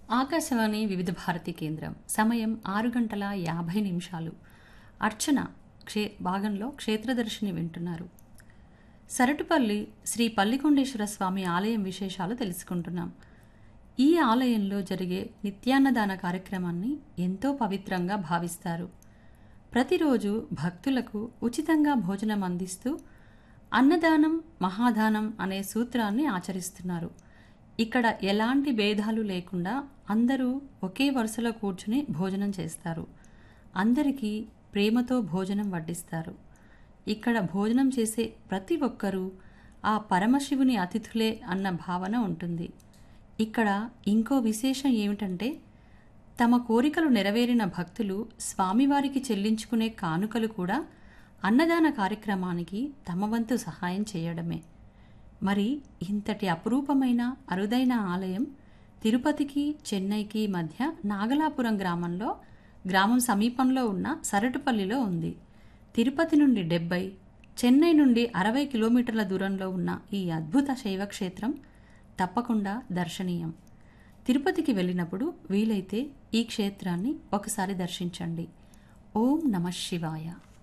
ఆకాశవాణి వివిధ భారతి కేంద్రం సమయం ఆరు గంటల యాభై నిమిషాలు అర్చన క్షే భాగంలో క్షేత్రదర్శిని వింటున్నారు సరటుపల్లి శ్రీ పల్లికొండేశ్వర స్వామి ఆలయం విశేషాలు తెలుసుకుంటున్నాం ఈ ఆలయంలో జరిగే నిత్యాన్నదాన కార్యక్రమాన్ని ఎంతో పవిత్రంగా భావిస్తారు ప్రతిరోజు భక్తులకు ఉచితంగా భోజనం అందిస్తూ అన్నదానం మహాదానం అనే సూత్రాన్ని ఆచరిస్తున్నారు ఇక్కడ ఎలాంటి భేదాలు లేకుండా అందరూ ఒకే వరుసలో కూర్చుని భోజనం చేస్తారు అందరికీ ప్రేమతో భోజనం వడ్డిస్తారు ఇక్కడ భోజనం చేసే ప్రతి ఒక్కరూ ఆ పరమశివుని అతిథులే అన్న భావన ఉంటుంది ఇక్కడ ఇంకో విశేషం ఏమిటంటే తమ కోరికలు నెరవేరిన భక్తులు స్వామివారికి చెల్లించుకునే కానుకలు కూడా అన్నదాన కార్యక్రమానికి తమ వంతు సహాయం చేయడమే మరి ఇంతటి అపురూపమైన అరుదైన ఆలయం తిరుపతికి చెన్నైకి మధ్య నాగలాపురం గ్రామంలో గ్రామం సమీపంలో ఉన్న సరటుపల్లిలో ఉంది తిరుపతి నుండి డెబ్బై చెన్నై నుండి అరవై కిలోమీటర్ల దూరంలో ఉన్న ఈ అద్భుత శైవక్షేత్రం తప్పకుండా దర్శనీయం తిరుపతికి వెళ్ళినప్పుడు వీలైతే ఈ క్షేత్రాన్ని ఒకసారి దర్శించండి ఓం నమ శివాయ